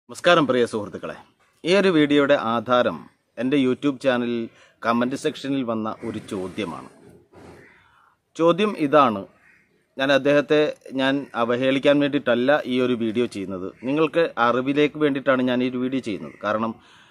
നമസ്കാരം പ്രിയ സുഹൃത്തുക്കളെ ഈ ഒരു വീഡിയോയുടെ ആധാരം എൻ്റെ യൂട്യൂബ് ചാനലിൽ കമൻറ്റ് സെക്ഷനിൽ വന്ന ഒരു ചോദ്യമാണ് ചോദ്യം ഇതാണ് ഞാൻ അദ്ദേഹത്തെ ഞാൻ അവഹേളിക്കാൻ വേണ്ടിയിട്ടല്ല ഈ ഒരു വീഡിയോ ചെയ്യുന്നത് നിങ്ങൾക്ക് അറിവിലേക്ക് വേണ്ടിയിട്ടാണ് ഞാൻ ഈ ഒരു വീഡിയോ ചെയ്യുന്നത് കാരണം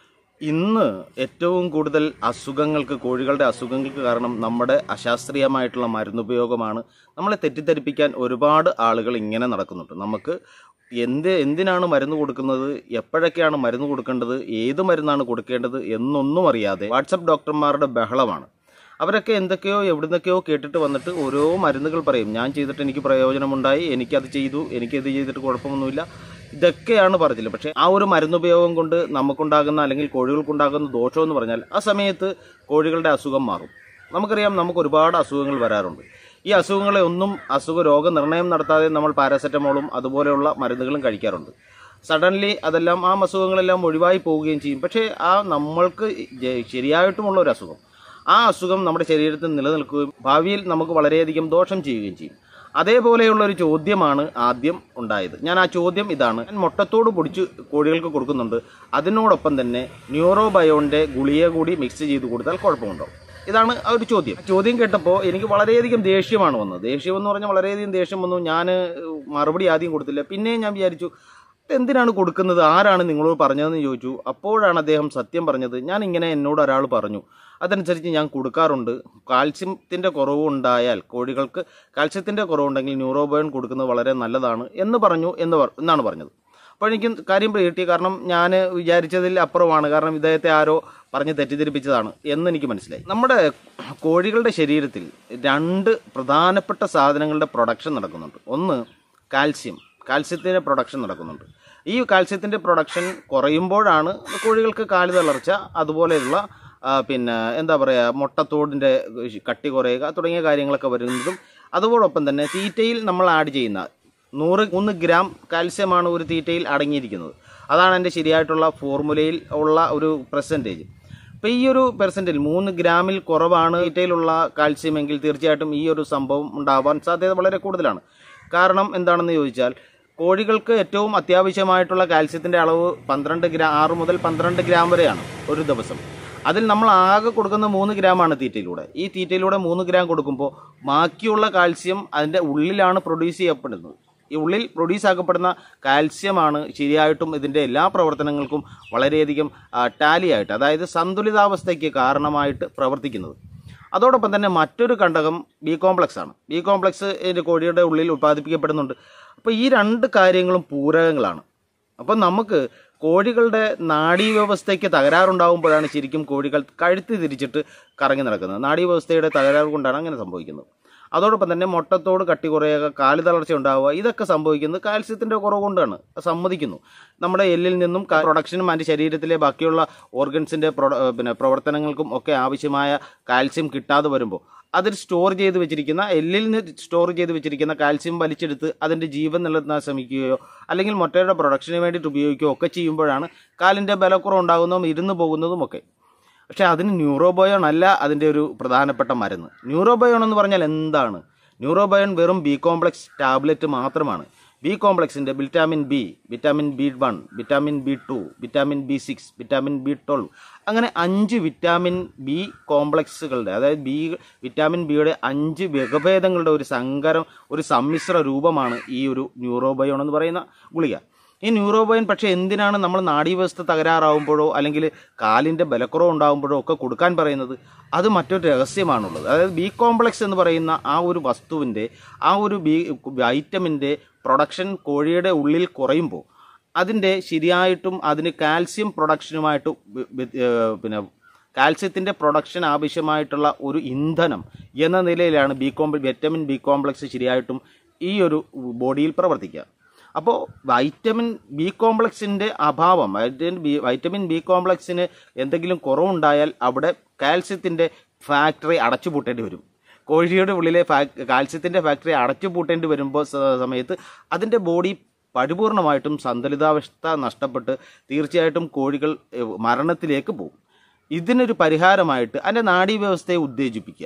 ഇന്ന് ഏറ്റവും കൂടുതൽ അസുഖങ്ങൾക്ക് കോഴികളുടെ അസുഖങ്ങൾക്ക് കാരണം നമ്മുടെ അശാസ്ത്രീയമായിട്ടുള്ള മരുന്നുപയോഗമാണ് നമ്മളെ തെറ്റിദ്ധരിപ്പിക്കാൻ ഒരുപാട് ആളുകൾ ഇങ്ങനെ നടക്കുന്നുണ്ട് നമുക്ക് എന്ത് എന്തിനാണ് മരുന്ന് കൊടുക്കുന്നത് എപ്പോഴൊക്കെയാണ് മരുന്ന് കൊടുക്കേണ്ടത് ഏത് മരുന്നാണ് കൊടുക്കേണ്ടത് എന്നൊന്നും അറിയാതെ വാട്സപ്പ് ഡോക്ടർമാരുടെ ബഹളമാണ് അവരൊക്കെ എന്തൊക്കെയോ എവിടുന്നൊക്കെയോ കേട്ടിട്ട് വന്നിട്ട് ഓരോ മരുന്നുകൾ പറയും ഞാൻ ചെയ്തിട്ട് എനിക്ക് പ്രയോജനമുണ്ടായി എനിക്കത് ചെയ്തു എനിക്കത് ചെയ്തിട്ട് കുഴപ്പമൊന്നുമില്ല ഇതൊക്കെയാണ് പറഞ്ഞില്ല പക്ഷേ ആ ഒരു മരുന്നുപയോഗം കൊണ്ട് നമുക്കുണ്ടാകുന്ന അല്ലെങ്കിൽ കോഴികൾക്കുണ്ടാകുന്ന ദോഷം എന്ന് പറഞ്ഞാൽ ആ സമയത്ത് കോഴികളുടെ അസുഖം മാറും നമുക്കറിയാം നമുക്ക് ഒരുപാട് അസുഖങ്ങൾ വരാറുണ്ട് ഈ അസുഖങ്ങളെ ഒന്നും അസുഖ രോഗനിർണയം നടത്താതെ നമ്മൾ പാരാസെറ്റമോളും അതുപോലെയുള്ള മരുന്നുകളും കഴിക്കാറുണ്ട് സഡൻലി അതെല്ലാം ആ അസുഖങ്ങളെല്ലാം ഒഴിവായി പോവുകയും ചെയ്യും പക്ഷേ ആ നമ്മൾക്ക് ജ- ശരിയായിട്ടുമുള്ള ഒരു അസുഖം ആ അസുഖം നമ്മുടെ ശരീരത്തിൽ നിലനിൽക്കുകയും ഭാവിയിൽ നമുക്ക് വളരെയധികം ദോഷം ചെയ്യുകയും ചെയ്യും അതേപോലെയുള്ള ഒരു ചോദ്യമാണ് ആദ്യം ഉണ്ടായത് ഞാൻ ആ ചോദ്യം ഇതാണ് ഞാൻ മുട്ടത്തോട് പൊടിച്ച് കോഴികൾക്ക് കൊടുക്കുന്നുണ്ട് അതിനോടൊപ്പം തന്നെ ന്യൂറോബയോണിന്റെ ഗുളിക കൂടി മിക്സ് ചെയ്ത് കൊടുത്താൽ കുഴപ്പമുണ്ടോ ഇതാണ് ആ ഒരു ചോദ്യം ചോദ്യം കേട്ടപ്പോൾ എനിക്ക് വളരെയധികം ദേഷ്യമാണ് വന്നത് ദേഷ്യം എന്ന് പറഞ്ഞാൽ വളരെയധികം ദേഷ്യം വന്നു ഞാൻ മറുപടി ആദ്യം കൊടുത്തില്ല പിന്നെ ഞാൻ വിചാരിച്ചു എന്തിനാണ് കൊടുക്കുന്നത് ആരാണ് നിങ്ങളോട് പറഞ്ഞതെന്ന് ചോദിച്ചു അപ്പോഴാണ് അദ്ദേഹം സത്യം പറഞ്ഞത് ഞാൻ ഇങ്ങനെ എന്നോട് ഒരാൾ പറഞ്ഞു അതനുസരിച്ച് ഞാൻ കൊടുക്കാറുണ്ട് കാൽസ്യത്തിൻ്റെ കുറവുണ്ടായാൽ കോഴികൾക്ക് കാൽസ്യത്തിൻ്റെ കുറവുണ്ടെങ്കിൽ ന്യൂറോബയോൺ കൊടുക്കുന്നത് വളരെ നല്ലതാണ് എന്ന് പറഞ്ഞു എന്ന് പറ- എന്നാണ് പറഞ്ഞത് അപ്പോൾ എനിക്ക് കാര്യം കിട്ടി കാരണം ഞാൻ വിചാരിച്ചതിൽ അപ്പുറമാണ് കാരണം ഇദ്ദേഹത്തെ ആരോ പറഞ്ഞ് തെറ്റിദ്ധരിപ്പിച്ചതാണ് എന്ന് എനിക്ക് മനസ്സിലായി നമ്മുടെ കോഴികളുടെ ശരീരത്തിൽ രണ്ട് പ്രധാനപ്പെട്ട സാധനങ്ങളുടെ പ്രൊഡക്ഷൻ നടക്കുന്നുണ്ട് ഒന്ന് കാൽസ്യം കാൽസ്യത്തിൻ്റെ പ്രൊഡക്ഷൻ നടക്കുന്നുണ്ട് ഈ കാൽസ്യത്തിൻ്റെ പ്രൊഡക്ഷൻ കുറയുമ്പോഴാണ് കോഴികൾക്ക് കാല് തളർച്ച അതുപോലെയുള്ള ആ, പിന്നെ എന്താ പറയുക മുട്ടത്തോടിൻ്റെ കട്ടി കുറയുക തുടങ്ങിയ കാര്യങ്ങളൊക്കെ വരുന്നതും അതോടൊപ്പം തന്നെ തീറ്റയിൽ നമ്മൾ ആഡ് ചെയ്യുന്ന നൂറ് മൂന്ന് ഗ്രാം കാൽസ്യമാണ് ഒരു തീറ്റയിൽ അടങ്ങിയിരിക്കുന്നത് അതാണ് എൻ്റെ ശരിയായിട്ടുള്ള ഫോർമുലയിൽ ഉള്ള ഒരു പെർസെൻറ്റേജ് അപ്പോൾ ഈ ഒരു പെർസെൻറ്റേജ് മൂന്ന് ഗ്രാമിൽ കുറവാണ് തീറ്റയിലുള്ള കാൽസ്യം എങ്കിൽ തീർച്ചയായിട്ടും ഈ ഒരു സംഭവം ഉണ്ടാവാൻ സാധ്യത വളരെ കൂടുതലാണ് കാരണം എന്താണെന്ന് ചോദിച്ചാൽ കോഴികൾക്ക് ഏറ്റവും അത്യാവശ്യമായിട്ടുള്ള കാൽസ്യത്തിൻ്റെ അളവ് പന്ത്രണ്ട് ഗ്രാം ആറ് മുതൽ പന്ത്രണ്ട് ഗ്രാം വരെയാണ് ഒരു ദിവസം അതിൽ നമ്മൾ ആകെ കൊടുക്കുന്ന മൂന്ന് ഗ്രാമാണ് തീറ്റയിലൂടെ ഈ തീറ്റയിലൂടെ മൂന്ന് ഗ്രാം കൊടുക്കുമ്പോൾ ബാക്കിയുള്ള കാൽസ്യം അതിൻ്റെ ഉള്ളിലാണ് പ്രൊഡ്യൂസ് ചെയ്യപ്പെടുന്നത് ഈ ഉള്ളിൽ പ്രൊഡ്യൂസ് ആക്കപ്പെടുന്ന കാൽസ്യമാണ് ശരിയായിട്ടും ഇതിൻ്റെ എല്ലാ പ്രവർത്തനങ്ങൾക്കും വളരെയധികം ടാലി ആയിട്ട് അതായത് സന്തുലിതാവസ്ഥയ്ക്ക് കാരണമായിട്ട് പ്രവർത്തിക്കുന്നത് അതോടൊപ്പം തന്നെ മറ്റൊരു കണ്ടകം ബി കോംപ്ലക്സ് ആണ് ബി കോംപ്ലക്സ് ഇതിൻ്റെ കോഴിയുടെ ഉള്ളിൽ ഉൽപ്പാദിപ്പിക്കപ്പെടുന്നുണ്ട് അപ്പോൾ ഈ രണ്ട് കാര്യങ്ങളും പൂരകങ്ങളാണ് അപ്പം നമുക്ക് കോഴികളുടെ നാഡീവ്യവസ്ഥയ്ക്ക് തകരാറുണ്ടാകുമ്പോഴാണ് ശരിക്കും കോഴികൾ കഴുത്ത് തിരിച്ചിട്ട് കറങ്ങി നടക്കുന്നത് നാഡീവ്യവസ്ഥയുടെ തകരാറ് കൊണ്ടാണ് അങ്ങനെ സംഭവിക്കുന്നത് അതോടൊപ്പം തന്നെ മുട്ടത്തോട് കട്ടി കുറയുക കാല് തളർച്ച ഉണ്ടാവുക ഇതൊക്കെ സംഭവിക്കുന്നത് കാൽസ്യത്തിൻ്റെ കുറവ് കൊണ്ടാണ് അത് സമ്മതിക്കുന്നു നമ്മുടെ എല്ലിൽ നിന്നും ക- പ്രൊഡക്ഷനും അതിൻ്റെ ശരീരത്തിലെ ബാക്കിയുള്ള ഓർഗൻസിൻ്റെ പ്രൊഡ- പിന്നെ പ്രവർത്തനങ്ങൾക്കും ഒക്കെ ആവശ്യമായ കാൽസ്യം കിട്ടാതെ വരുമ്പോൾ അതിൽ സ്റ്റോർ ചെയ്ത് വെച്ചിരിക്കുന്ന എല്ലിൽ നിന്ന് സ്റ്റോർ ചെയ്ത് വെച്ചിരിക്കുന്ന കാൽസ്യം വലിച്ചെടുത്ത് അതിൻ്റെ ജീവൻ നിലനിർത്താൻ ശ്രമിക്കുകയോ അല്ലെങ്കിൽ മുട്ടയുടെ പ്രൊഡക്ഷന് വേണ്ടിയിട്ട് ഉപയോഗിക്കുകയോ ഒക്കെ ചെയ്യുമ്പോഴാണ് കാലിൻ്റെ ബലക്കുറവ് ഉണ്ടാകുന്നതും ഇരുന്ന് പോകുന്നതും ഒക്കെ പക്ഷേ അതിന് ന്യൂറോബയോൺ അല്ല അതിൻ്റെ ഒരു പ്രധാനപ്പെട്ട മരുന്ന് ന്യൂറോബയോൺ എന്ന് പറഞ്ഞാൽ എന്താണ് ന്യൂറോബയോൺ വെറും ബി കോംപ്ലക്സ് ടാബ്ലറ്റ് മാത്രമാണ് ബി കോംപ്ലക്സിൻ്റെ vitamin B vitamin B one vitamin B two vitamin B six vitamin B twelve അങ്ങനെ അഞ്ച് വിറ്റാമിൻ ബി കോംപ്ലക്സുകളുടെ അതായത് ബി വിറ്റാമിൻ ബിയുടെ അഞ്ച് വകഭേദങ്ങളുടെ ഒരു സങ്കരം ഒരു സമ്മിശ്ര രൂപമാണ് ഈ ഒരു ന്യൂറോബയോൺ എന്ന് പറയുന്ന ഗുളിക ഈ ന്യൂറോബയൻ പക്ഷേ എന്തിനാണ് നമ്മൾ നാഡീവ്യവസ്ഥ തകരാറാവുമ്പോഴോ അല്ലെങ്കിൽ കാലിൻ്റെ ബലക്കുറവ് ഉണ്ടാകുമ്പോഴോ ഒക്കെ കൊടുക്കാൻ പറയുന്നത് അത് മറ്റൊരു രഹസ്യമാണുള്ളത് അതായത് ബി കോംപ്ലക്സ് എന്ന് പറയുന്ന ആ ഒരു വസ്തുവിൻ്റെ ആ ഒരു ബി വൈറ്റമിൻ്റെ പ്രൊഡക്ഷൻ കോഴിയുടെ ഉള്ളിൽ കുറയുമ്പോൾ അതിൻ്റെ ശരിയായിട്ടും അതിന് കാൽസ്യം പ്രൊഡക്ഷനുമായിട്ട് വി- വി- ഏഹ് പിന്നെ കാൽസ്യത്തിൻ്റെ പ്രൊഡക്ഷൻ ആവശ്യമായിട്ടുള്ള ഒരു ഇന്ധനം എന്ന നിലയിലാണ് ബി കോംപ്ല വിറ്റമിൻ ബി കോംപ്ലക്സ് ശരിയായിട്ടും ഈ ഒരു ബോഡിയിൽ പ്രവർത്തിക്കുക അപ്പോൾ വൈറ്റമിൻ ബി കോംപ്ലക്സിൻ്റെ അഭാവം വൈറ്റമിൻ ബി വൈറ്റമിൻ ബി കോംപ്ലക്സിന് എന്തെങ്കിലും കുറവുണ്ടായാൽ അവിടെ കാൽസ്യത്തിൻ്റെ ഫാക്ടറി അടച്ചുപൂട്ടേണ്ടി വരും കോഴിയുടെ ഉള്ളിലെ ഫാക് കാൽസ്യത്തിൻ്റെ ഫാക്ടറി അടച്ചുപൂട്ടേണ്ടി വരുമ്പോൾ സ- സമയത്ത് അതിൻ്റെ ബോഡി പരിപൂർണമായിട്ടും സന്തുലിതാവസ്ഥ നഷ്ടപ്പെട്ട് തീർച്ചയായിട്ടും കോഴികൾ ഏഹ്, മരണത്തിലേക്ക് പോകും ഇതിനൊരു പരിഹാരമായിട്ട് അതിൻ്റെ നാഡീവ്യവസ്ഥയെ ഉത്തേജിപ്പിക്കുക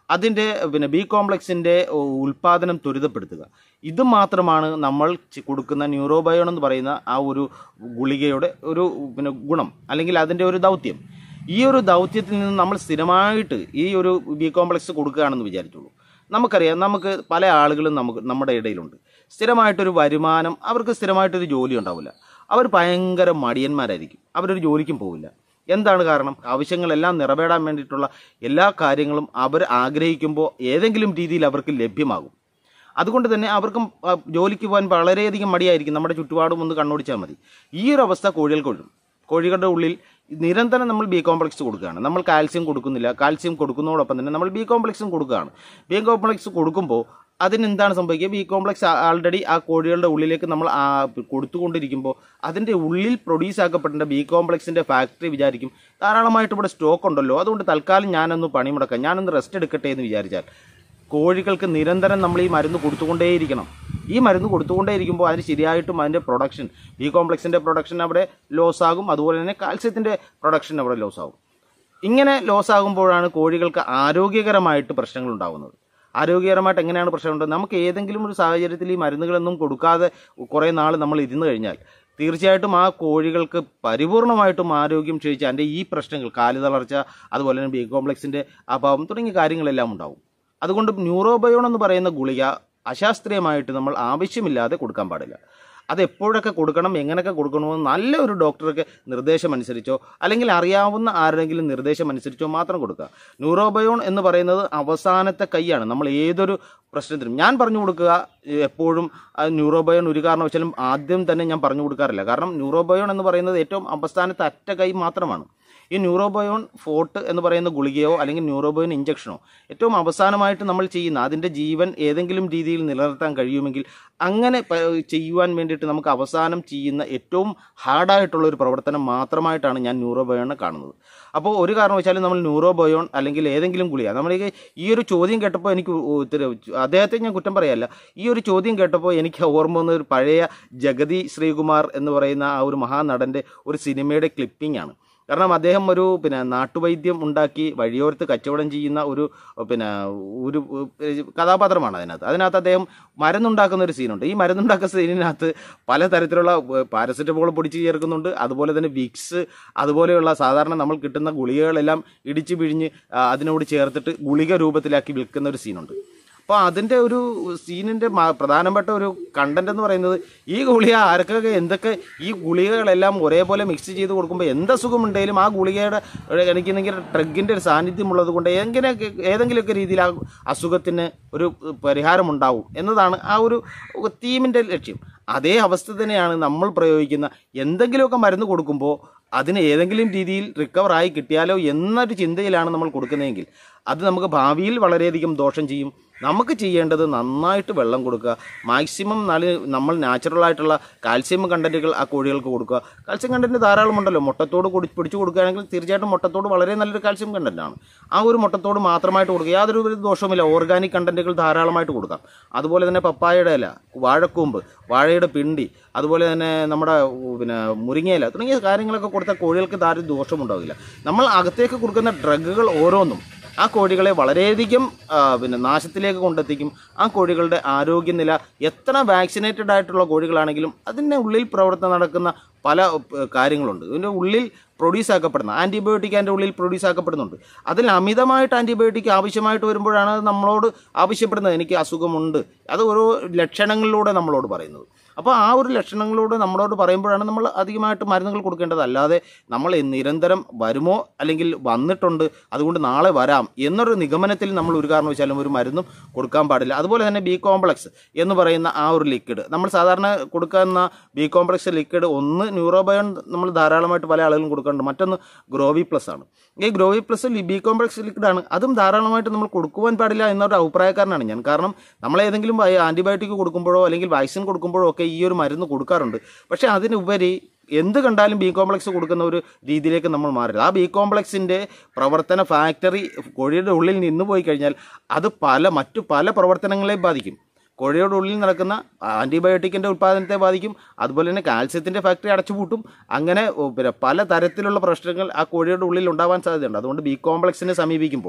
അതിൻ്റെ പിന്നെ ബി കോംപ്ലക്സിൻ്റെ ഉൽപ്പാദനം ത്വരിതപ്പെടുത്തുക ഇത് മാത്രമാണ് നമ്മൾ ചി- കൊടുക്കുന്ന ന്യൂറോബയോൺ എന്ന് പറയുന്ന ആ ഒരു ഗുളികയുടെ ഒരു പിന്നെ ഗുണം അല്ലെങ്കിൽ അതിൻ്റെ ഒരു ദൗത്യം ഈ ഒരു ദൗത്യത്തിൽ നിന്ന് നമ്മൾ സ്ഥിരമായിട്ട് ഈ ഒരു ബി കോംപ്ലക്സ് കൊടുക്കുകയാണെന്ന് വിചാരിച്ചോളൂ നമുക്കറിയാം നമുക്ക് പല ആളുകളും നമുക്ക് നമ്മുടെ ഇടയിലുണ്ട് സ്ഥിരമായിട്ടൊരു വരുമാനം അവർക്ക് സ്ഥിരമായിട്ടൊരു ജോലി ഉണ്ടാവില്ല അവർ ഭയങ്കര മടിയന്മാരായിരിക്കും അവരൊരു ജോലിക്കും പോവില്ല എന്താണ് കാരണം ആവശ്യങ്ങളെല്ലാം നിറവേറാൻ വേണ്ടിയിട്ടുള്ള എല്ലാ കാര്യങ്ങളും അവർ ആഗ്രഹിക്കുമ്പോൾ ഏതെങ്കിലും രീതിയിൽ അവർക്ക് ലഭ്യമാകും അതുകൊണ്ട് തന്നെ അവർക്കും ആ, ജോലിക്ക് പോകാൻ വളരെയധികം മടിയായിരിക്കും നമ്മുടെ ചുറ്റുപാടും ഒന്ന് കണ്ണോടിച്ചാൽ മതി ഈ ഒരു അവസ്ഥ കോഴികൾക്ക് വരും കോഴികളുടെ ഉള്ളിൽ നിരന്തരം നമ്മൾ ബി കോംപ്ലക്സ് കൊടുക്കുകയാണ് നമ്മൾ കാൽസ്യം കൊടുക്കുന്നില്ല കാൽസ്യം കൊടുക്കുന്നതോടൊപ്പം തന്നെ നമ്മൾ ബി കോംപ്ലക്സും കൊടുക്കുകയാണ് ബി കോംപ്ലക്സ് കൊടുക്കുമ്പോൾ അതിനെന്താണ് സംഭവിക്കുക ബി കോംപ്ലക്സ് ആൾറെഡി ആ കോഴികളുടെ ഉള്ളിലേക്ക് നമ്മൾ ആ കൊടുത്തുകൊണ്ടിരിക്കുമ്പോൾ അതിൻ്റെ ഉള്ളിൽ പ്രൊഡ്യൂസ് ആക്കപ്പെടേണ്ട ബി കോംപ്ലക്സിൻ്റെ ഫാക്ടറി വിചാരിക്കും ധാരാളമായിട്ട് ഇവിടെ സ്റ്റോക്ക് ഉണ്ടല്ലോ അതുകൊണ്ട് തൽക്കാലം ഞാനൊന്ന് പണിമുടക്കാം ഞാനൊന്ന് റെസ്റ്റ് എടുക്കട്ടെ എന്ന് വിചാരിച്ചാൽ കോഴികൾക്ക് നിരന്തരം നമ്മൾ ഈ മരുന്ന് കൊടുത്തുകൊണ്ടേയിരിക്കണം ഈ മരുന്ന് കൊടുത്തുകൊണ്ടേയിരിക്കുമ്പോൾ അതിന് ശരിയായിട്ടും അതിൻ്റെ പ്രൊഡക്ഷൻ ബി കോംപ്ലക്സിൻ്റെ പ്രൊഡക്ഷൻ അവിടെ ലോസ് ആകും അതുപോലെ തന്നെ കാൽസ്യത്തിൻ്റെ പ്രൊഡക്ഷൻ അവിടെ ലോസ് ആകും ഇങ്ങനെ ലോസ് ആകുമ്പോഴാണ് കോഴികൾക്ക് ആരോഗ്യകരമായിട്ട് പ്രശ്നങ്ങൾ ഉണ്ടാകുന്നത് ആരോഗ്യകരമായിട്ട് എങ്ങനെയാണ് പ്രശ്നം ഉണ്ടാകുന്നത് നമുക്ക് ഏതെങ്കിലും ഒരു സാഹചര്യത്തിൽ ഈ മരുന്നുകളൊന്നും കൊടുക്കാതെ കുറേ നാൾ നമ്മൾ ഇരുന്ന് കഴിഞ്ഞാൽ തീർച്ചയായിട്ടും ആ കോഴികൾക്ക് പരിപൂർണമായിട്ടും ആരോഗ്യം ക്ഷയിച്ച് അതിൻ്റെ ഈ പ്രശ്നങ്ങൾ കാല് തളർച്ച അതുപോലെ തന്നെ ബി കോംപ്ലക്സിൻ്റെ അഭാവം തുടങ്ങിയ കാര്യങ്ങളെല്ലാം ഉണ്ടാവും അതുകൊണ്ട് ന്യൂറോബയോൺ എന്ന് പറയുന്ന ഗുളിക അശാസ്ത്രീയമായിട്ട് നമ്മൾ ആവശ്യമില്ലാതെ കൊടുക്കാൻ പാടില്ല അത് എപ്പോഴൊക്കെ കൊടുക്കണം എങ്ങനെയൊക്കെ കൊടുക്കണമെന്ന് നല്ല ഒരു ഡോക്ടർക്ക് നിർദ്ദേശം അനുസരിച്ചോ അല്ലെങ്കിൽ അറിയാവുന്ന ആരുടെങ്കിലും നിർദ്ദേശം അനുസരിച്ചോ മാത്രം കൊടുക്കുക ന്യൂറോബയോൺ എന്ന് പറയുന്നത് അവസാനത്തെ കൈയാണ് നമ്മൾ ഏതൊരു പ്രശ്നത്തിനും ഞാൻ പറഞ്ഞു കൊടുക്കുക എപ്പോഴും ആ ന്യൂറോബയോൺ ഒരു കാരണവശാലും ആദ്യം തന്നെ ഞാൻ പറഞ്ഞു കൊടുക്കാറില്ല കാരണം ന്യൂറോബയോൺ എന്ന് പറയുന്നത് ഏറ്റവും അവസാനത്തെ അറ്റ കൈ മാത്രമാണ് ഈ ന്യൂറോബയോൺ ഫോർട്ട് എന്ന് പറയുന്ന ഗുളികയോ അല്ലെങ്കിൽ ന്യൂറോബയോൺ ഇഞ്ചക്ഷനോ ഏറ്റവും അവസാനമായിട്ട് നമ്മൾ ചെയ്യുന്ന അതിൻ്റെ ജീവൻ ഏതെങ്കിലും രീതിയിൽ നിലനിർത്താൻ കഴിയുമെങ്കിൽ അങ്ങനെ പ- ചെയ്യുവാൻ വേണ്ടിയിട്ട് നമുക്ക് അവസാനം ചെയ്യുന്ന ഏറ്റവും ഹാർഡായിട്ടുള്ള ഒരു പ്രവർത്തനം മാത്രമായിട്ടാണ് ഞാൻ ന്യൂറോബയോണിനെ കാണുന്നത് അപ്പോൾ ഒരു കാരണവശാലും നമ്മൾ ന്യൂറോബയോൺ അല്ലെങ്കിൽ ഏതെങ്കിലും ഗുളിക നമ്മളീ ഈ ഒരു ചോദ്യം കേട്ടപ്പോൾ എനിക്ക് ഉത്തര അദ്ദേഹത്തെ ഞാൻ കുറ്റം പറയല്ല ഈ ഒരു ചോദ്യം കേട്ടപ്പോൾ എനിക്ക് ഓർമ്മ വന്ന ഒരു പഴയ ജഗതി ശ്രീകുമാർ എന്ന് പറയുന്ന ആ ഒരു മഹാനടൻ്റെ ഒരു സിനിമയുടെ ക്ലിപ്പിംഗ് ആണ് കാരണം അദ്ദേഹം ഒരു പിന്നെ നാട്ടുവൈദ്യം ഉണ്ടാക്കി വഴിയോരത്ത് കച്ചവടം ചെയ്യുന്ന ഒരു പിന്നെ ഒരു കഥാപാത്രമാണ് അതിനകത്ത് അതിനകത്ത് അദ്ദേഹം മരുന്നുണ്ടാക്കുന്ന ഒരു സീനുണ്ട് ഈ മരുന്നുണ്ടാക്കുന്ന സീനിനകത്ത് പലതരത്തിലുള്ള പാരസെറ്റമോൾ പൊടിച്ച് ചേർക്കുന്നുണ്ട് അതുപോലെ തന്നെ വിക്സ് അതുപോലെയുള്ള സാധാരണ നമ്മൾ കിട്ടുന്ന ഗുളികകളെല്ലാം ഇടിച്ച് പിഴിഞ്ഞ് ആ, അതിനോട് ചേർത്തിട്ട് ഗുളിക രൂപത്തിലാക്കി വിൽക്കുന്ന ഒരു സീനുണ്ട് അപ്പോൾ അതിൻ്റെ ഒരു സീനിൻ്റെ പ്രധാനപ്പെട്ട ഒരു കണ്ടന്റ് എന്ന് പറയുന്നത് ഈ ഗുളിക ആർക്കൊക്കെ എന്തൊക്കെ ഈ ഗുളികകളെല്ലാം ഒരേപോലെ മിക്സ് ചെയ്ത് കൊടുക്കുമ്പോൾ എന്ത് അസുഖമുണ്ടെങ്കിലും ആ ഗുളികയുടെ ഒരു എനിക്ക് എന്തെങ്കിലും ഡ്രഗിൻ്റെ ഒരു സാന്നിധ്യം ഉള്ളത് കൊണ്ട് എങ്ങനെയൊക്കെ ഏതെങ്കിലുമൊക്കെ രീതിയിൽ ആ അസുഖത്തിന് ഒരു പരിഹാരം ഉണ്ടാവും എന്നതാണ് ആ ഒരു തീമിൻ്റെ ലക്ഷ്യം അതേ അവസ്ഥ തന്നെയാണ് നമ്മൾ പ്രയോഗിക്കുന്ന എന്തെങ്കിലുമൊക്കെ മരുന്ന് കൊടുക്കുമ്പോൾ അതിന് ഏതെങ്കിലും രീതിയിൽ റിക്കവർ ആയി കിട്ടിയാലോ എന്നൊരു ചിന്തയിലാണ് നമ്മൾ കൊടുക്കുന്നതെങ്കിൽ അത് നമുക്ക് ഭാവിയിൽ വളരെയധികം ദോഷം ചെയ്യും നമുക്ക് ചെയ്യേണ്ടത് നന്നായിട്ട് വെള്ളം കൊടുക്കുക മാക്സിമം നല്ല നമ്മൾ നാച്ചുറൽ ആയിട്ടുള്ള കാൽസ്യം കണ്ടന്റുകൾ ആ കോഴികൾക്ക് കൊടുക്കുക കാൽസ്യം കണ്ടന്റ് ധാരാളം ഉണ്ടല്ലോ മുട്ടത്തോട് കുടി പിടിച്ചു കൊടുക്കുകയാണെങ്കിൽ തീർച്ചയായിട്ടും മുട്ടത്തോട് വളരെ നല്ലൊരു കാൽസ്യം കണ്ടന്റാണ് ആ ഒരു മുട്ടത്തോട് മാത്രമായിട്ട് കൊടുക്കുക യാതൊരു ഒരു ദോഷവുമില്ല ഓർഗാനിക് കണ്ടന്റുകൾ ധാരാളമായിട്ട് കൊടുക്കാം അതുപോലെ തന്നെ പപ്പായയുടെ ഇല വാഴക്കൂമ്പ് വാഴയുടെ പിണ്ടി അതുപോലെ തന്നെ നമ്മുടെ ഉ, പിന്നെ മുരിങ്ങയില തുടങ്ങിയ കാര്യങ്ങളൊക്കെ കൊടുത്താൽ കോഴികൾക്ക് ധാരാളം ദോഷമുണ്ടാവില്ല നമ്മൾ അകത്തേക്ക് കൊടുക്കുന്ന ഡ്രഗുകൾ ഓരോന്നും ആ കോഴികളെ വളരെയധികം ആ, പിന്നെ നാശത്തിലേക്ക് കൊണ്ടെത്തിക്കും ആ കോഴികളുടെ ആരോഗ്യനില എത്ര വാക്സിനേറ്റഡ് ആയിട്ടുള്ള കോഴികളാണെങ്കിലും അതിൻ്റെ ഉള്ളിൽ പ്രവർത്തനം നടക്കുന്ന പല ഏ, കാര്യങ്ങളുണ്ട് ഇതിൻ്റെ ഉള്ളിൽ പ്രൊഡ്യൂസ് ആക്കപ്പെടുന്ന ആൻറ്റിബയോട്ടിക് അതിൻ്റെ ഉള്ളിൽ പ്രൊഡ്യൂസ് ആക്കപ്പെടുന്നുണ്ട് അതിൽ അമിതമായിട്ട് ആൻറ്റിബയോട്ടിക് ആവശ്യമായിട്ട് വരുമ്പോഴാണ് അത് നമ്മളോട് ആവശ്യപ്പെടുന്നത് എനിക്ക് അസുഖമുണ്ട് അത് ഓരോ ലക്ഷണങ്ങളിലൂടെ നമ്മളോട് പറയുന്നത് അപ്പോൾ ആ ഒരു ലക്ഷണങ്ങളോട് നമ്മളോട് പറയുമ്പോഴാണ് നമ്മൾ അധികമായിട്ട് മരുന്നുകൾ കൊടുക്കേണ്ടത് അല്ലാതെ നമ്മൾ നിരന്തരം വരുമോ അല്ലെങ്കിൽ വന്നിട്ടുണ്ട് അതുകൊണ്ട് നാളെ വരാം എന്നൊരു നിഗമനത്തിൽ നമ്മൾ ഒരു കാരണവശാലും ഒരു മരുന്നും കൊടുക്കാൻ പാടില്ല അതുപോലെ തന്നെ ബി കോംപ്ലക്സ് എന്ന് പറയുന്ന ആ ഒരു ലിക്വിഡ് നമ്മൾ സാധാരണ കൊടുക്കുന്ന ബി കോംപ്ലക്സ് ലിക്വിഡ് ഒന്ന് ന്യൂറോബയോൺ നമ്മൾ ധാരാളമായിട്ട് പല ആളുകളും കൊടുക്കുന്നുണ്ട് മറ്റൊന്ന് ഗ്രോവി പ്ലസ് ആണ് ഈ Grovi plus B complex liquid ആണ് അതും ധാരാളമായിട്ട് നമ്മൾ കൊടുക്കുവാൻ പാടില്ല എന്നൊരു അഭിപ്രായക്കാരനാണ് ഞാൻ കാരണം നമ്മൾ ഏതെങ്കിലും ആൻറ്റിബയോട്ടിക് കൊടുക്കുമ്പോഴോ അല്ലെങ്കിൽ വാക്സിൻ കൊടുക്കുമ്പോഴോ ഒക്കെ ഈ ഒരു മരുന്ന് കൊടുക്കാറുണ്ട് പക്ഷേ അതിനുപരി എന്ത് കണ്ടാലും ബി കോംപ്ലക്സ് കൊടുക്കുന്ന ഒരു രീതിയിലേക്ക് നമ്മൾ മാറരുത് ആ ബി കോംപ്ലക്സിൻ്റെ പ്രവർത്തന ഫാക്ടറി കോഴിയുടെ ഉള്ളിൽ നിന്ന് പോയി കഴിഞ്ഞാൽ അത് പല മറ്റു പല പ്രവർത്തനങ്ങളെയും ബാധിക്കും കോഴിയുടെ ഉള്ളിൽ നടക്കുന്ന ആൻറ്റിബയോട്ടിക്കിൻ്റെ ഉൽപ്പാദനത്തെ ബാധിക്കും അതുപോലെ തന്നെ കാൽസ്യത്തിൻ്റെ ഫാക്ടറി അടച്ചുപൂട്ടും അങ്ങനെ ഓ, പിന്നെ പല തരത്തിലുള്ള പ്രശ്നങ്ങൾ ആ കോഴിയുടെ ഉള്ളിൽ ഉണ്ടാവാൻ സാധ്യതയുണ്ട് അതുകൊണ്ട് ബി കോംപ്ലക്സിനെ സമീപിക്കുമ്പോൾ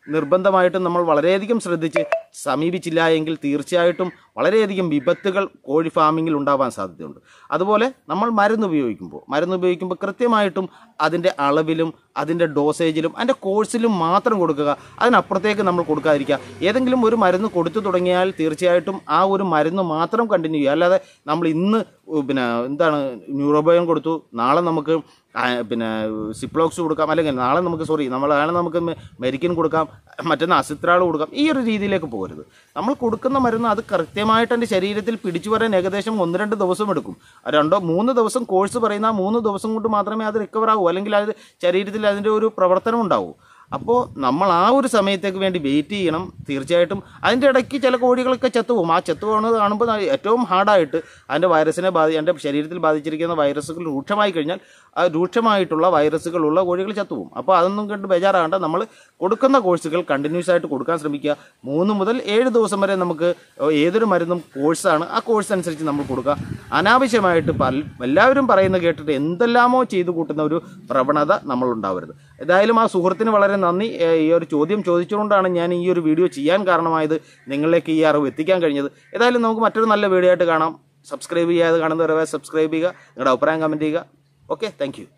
നിർബന്ധമായിട്ടും നമ്മൾ വളരെയധികം ശ്രദ്ധിച്ച് സമീപിച്ചില്ല എങ്കിൽ തീർച്ചയായിട്ടും വളരെയധികം വിപത്തുകൾ കോഴി ഫാമിങ്ങിൽ ഉണ്ടാവാൻ സാധ്യതയുണ്ട് അതുപോലെ നമ്മൾ മരുന്ന് ഉപയോഗിക്കുമ്പോൾ മരുന്ന് ഉപയോഗിക്കുമ്പോൾ കൃത്യമായിട്ടും അതിൻ്റെ അളവിലും അതിൻ്റെ ഡോസേജിലും അതിൻ്റെ കോഴ്സിലും മാത്രം കൊടുക്കുക അതിനപ്പുറത്തേക്ക് നമ്മൾ കൊടുക്കാതിരിക്കുക ഏതെങ്കിലും ഒരു മരുന്ന് കൊടുത്തു തുടങ്ങിയാൽ തീർച്ചയായിട്ടും ആ ഒരു മരുന്ന് മാത്രം കണ്ടിന്യൂ ചെയ്യുക അല്ലാതെ നമ്മൾ ഇന്ന് പിന്നെ എന്താണ് ന്യൂറോബയോൺ കൊടുത്തു നാളെ നമുക്ക് ആ, പിന്നെ സിപ്ലോക്സ് കൊടുക്കാം അല്ലെങ്കിൽ നാളെ നമുക്ക് സോറി നമ്മൾ നാളെ നമുക്ക് മെ- മെരിക്കിൻ കൊടുക്കാം മറ്റൊന്ന് അസിത്രാൾ കൊടുക്കാം ഈ ഒരു രീതിയിലേക്ക് പോകരുത് നമ്മൾ കൊടുക്കുന്ന മരുന്ന് അത് കൃത്യമായിട്ട് എൻ്റെ ശരീരത്തിൽ പിടിച്ചു വരാൻ ഏകദേശം ഒന്ന് രണ്ട് ദിവസം എടുക്കും രണ്ടോ മൂന്ന് ദിവസം കോഴ്സ് പറയുന്ന ആ മൂന്ന് ദിവസം കൊണ്ട് മാത്രമേ അത് റിക്കവർ ആകൂ അല്ലെങ്കിൽ അത് ശരീരത്തിൽ അതിൻ്റെ ഒരു പ്രവർത്തനം ഉണ്ടാവൂ അപ്പോൾ നമ്മൾ ആ ഒരു സമയത്തേക്ക് വേണ്ടി വെയിറ്റ് ചെയ്യണം തീർച്ചയായിട്ടും അതിൻ്റെ ഇടയ്ക്ക് ചില കോഴികളൊക്കെ ചത്തുപോകും ആ ചത്തു പോകുന്നത് കാണുമ്പോൾ ന- ഏറ്റവും ഹാർഡായിട്ട് അതിൻ്റെ വൈറസിനെ ബാധി എൻ്റെ ശരീരത്തിൽ ബാധിച്ചിരിക്കുന്ന വൈറസുകൾ രൂക്ഷമായി കഴിഞ്ഞാൽ ആ രൂക്ഷമായിട്ടുള്ള വൈറസുകളുള്ള കോഴികൾ ചത്തുപോകും അപ്പോൾ അതൊന്നും കണ്ട് ബേജാറാകണ്ട നമ്മൾ കൊടുക്കുന്ന കോഴ്സുകൾ കണ്ടിന്യൂസ് ആയിട്ട് കൊടുക്കാൻ ശ്രമിക്കുക മൂന്ന് മുതൽ ഏഴ് ദിവസം വരെ നമുക്ക് ഏതൊരു മരുന്നും കോഴ്സാണ് ആ കോഴ്സ് അനുസരിച്ച് നമ്മൾ കൊടുക്കുക അനാവശ്യമായിട്ട് പല എല്ലാവരും പറയുന്നത് കേട്ടിട്ട് എന്തെല്ലാമോ ചെയ്തു കൂട്ടുന്ന ഒരു പ്രവണത നമ്മൾ ഉണ്ടാവരുത് ഏതായാലും ആ സുഹൃത്തിന് വളരെ നന്ദി ഏഹ് ഈ ഒരു ചോദ്യം ചോദിച്ചുകൊണ്ടാണ് ഞാൻ ഈ ഒരു വീഡിയോ ചെയ്യാൻ കാരണമായത് നിങ്ങളിലേക്ക് ഈ അറിവ് എത്തിക്കാൻ കഴിഞ്ഞത് ഏതായാലും നമുക്ക് മറ്റൊരു നല്ല വീഡിയോ ആയിട്ട് കാണാം സബ്സ്ക്രൈബ് ചെയ്യാതെ കാണുന്നവരെ സബ്സ്ക്രൈബ് ചെയ്യുക നിങ്ങളുടെ അഭിപ്രായം കമൻറ്റ് ചെയ്യുക ഓക്കെ താങ്ക്